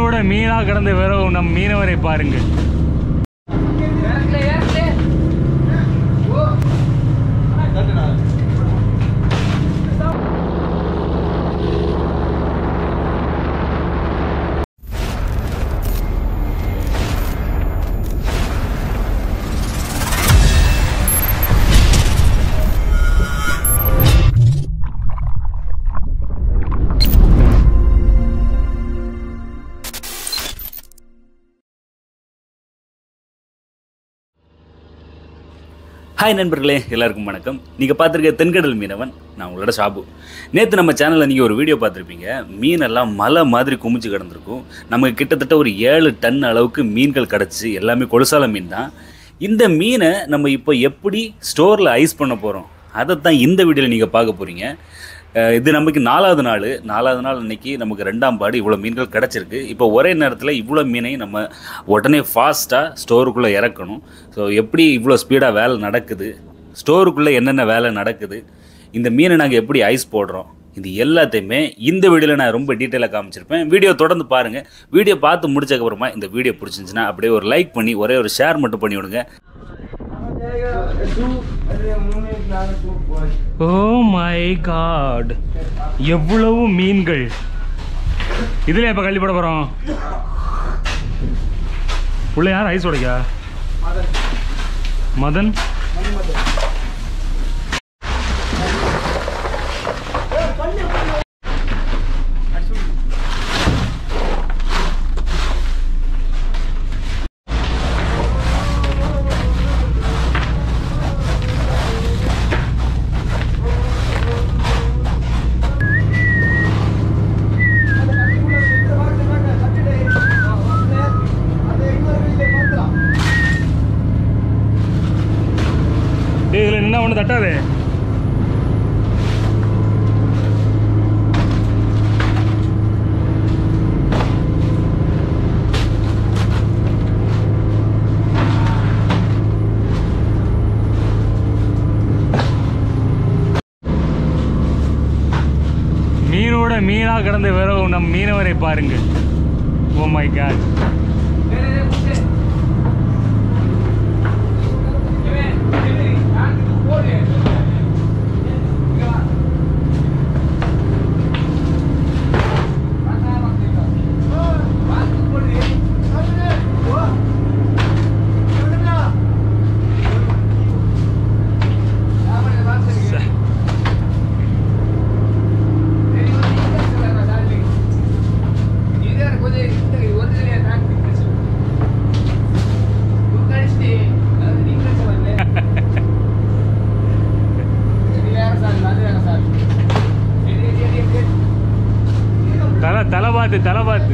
மீனோட மீனா கடந்து வரும் நம் மீனவரை பாருங்கள் ஹாய் நண்பர்களே எல்லாருக்கும் வணக்கம் நீங்கள் பார்த்துருக்க தென்கடல் மீனவன் நான் உங்களோட ஷாபு நேற்று நம்ம சேனலில் நீங்கள் ஒரு வீடியோ பார்த்துருப்பீங்க மீனெல்லாம் மலை மாதிரி குமிச்சு கிடந்திருக்கும் நமக்கு கிட்டத்தட்ட ஒரு ஏழு டன் அளவுக்கு மீன்கள் கிடச்சி எல்லாமே கொலுசால மீன் தான் இந்த மீனை நம்ம இப்போ எப்படி ஸ்டோரில் ஐஸ் பண்ண போகிறோம் அதை தான் இந்த வீடியோவில் நீங்கள் பார்க்க போகிறீங்க அஹ் இது நமக்கு நாலாவது நாள் நாலாவது நாள் அன்னைக்கு நமக்கு ரெண்டாம் பாடு இவ்வளோ மீன்கள் கிடச்சிருக்கு இப்போ ஒரே நேரத்தில் இவ்வளோ மீனையும் நம்ம உடனே ஃபாஸ்ட்டாக ஸ்டோருக்குள்ளே இறக்கணும் ஸோ எப்படி இவ்வளோ ஸ்பீடாக வேலை நடக்குது ஸ்டோருக்குள்ளே என்னென்ன வேலை நடக்குது இந்த மீனை நாங்கள் எப்படி ஐஸ் போடுறோம் இது எல்லாத்தையுமே இந்த வீடியோவில் நான் ரொம்ப டீட்டெயிலாக காமிச்சிருப்பேன் வீடியோ தொடர்ந்து பாருங்கள் வீடியோ பார்த்து முடிச்சக்கப்புறமா இந்த வீடியோ பிடிச்சிருந்துச்சுன்னா அப்படியே ஒரு லைக் பண்ணி ஒரே ஒரு ஷேர் மட்டும் பண்ணி விடுங்க ஓ மை காட் எவ்வளவு மீன்கள் இதுல எப்ப கள்ளி போட போறோம் உள்ள யார் ஐஸ் உடைக்கா மதன் டேய் இதுல என்ன ஒண்ணு தட்டாதே மீனோட மீனா கடந்து வரும் நம் மீனவரை பாருங்கள் ஓ மை காட் தலை தலை பார்த்து தலை பார்த்து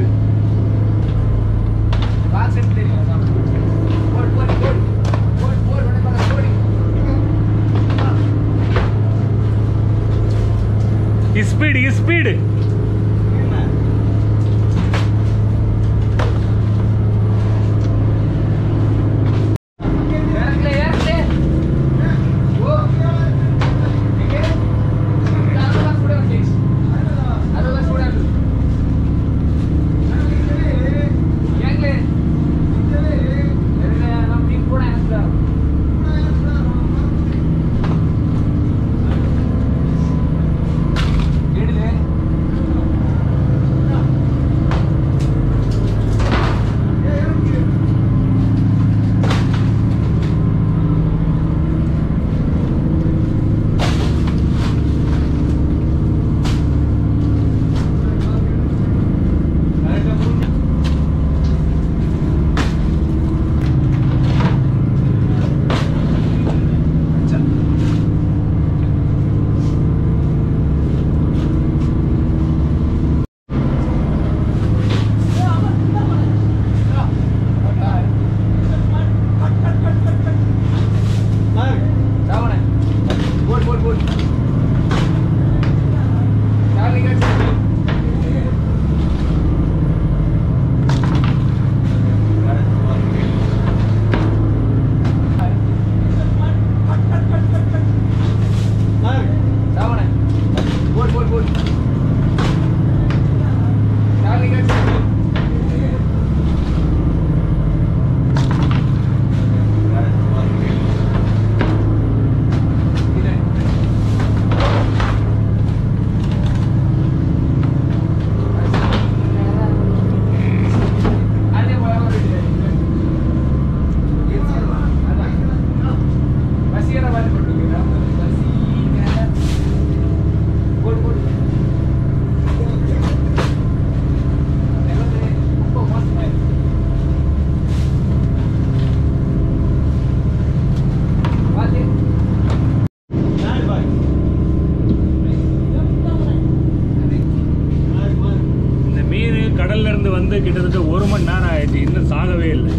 ஸ்பீடு ஸ்பீடு வந்து கிட்டத்தட்ட ஒரு மணி நேரம் ஆயிடுச்சு இன்னும் சாகவே இல்லை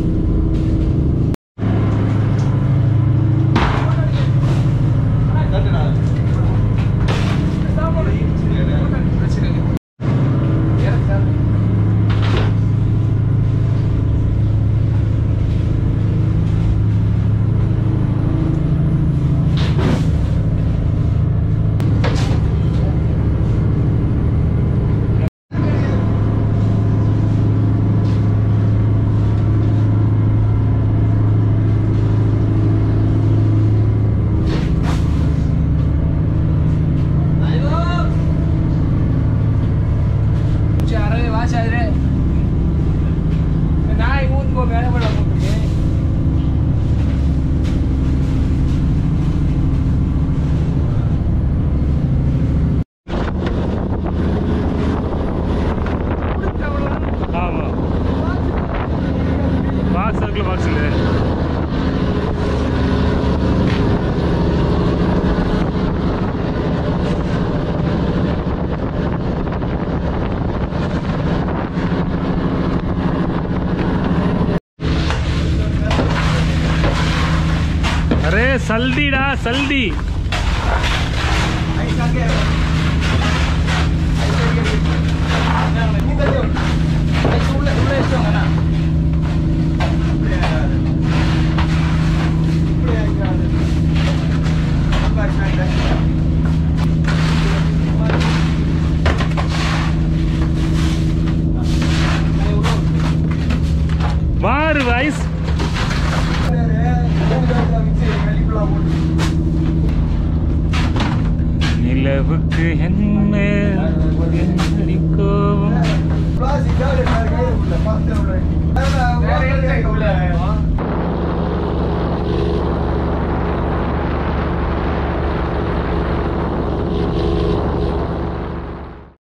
ஆமாம் பாக்ஸ் இருக்குல்ல பாக்ஸ் இல்லை अरे सल्दी डा सल्दी मार वाइस நிலவுக்கு என்ன என்னடி கோபம்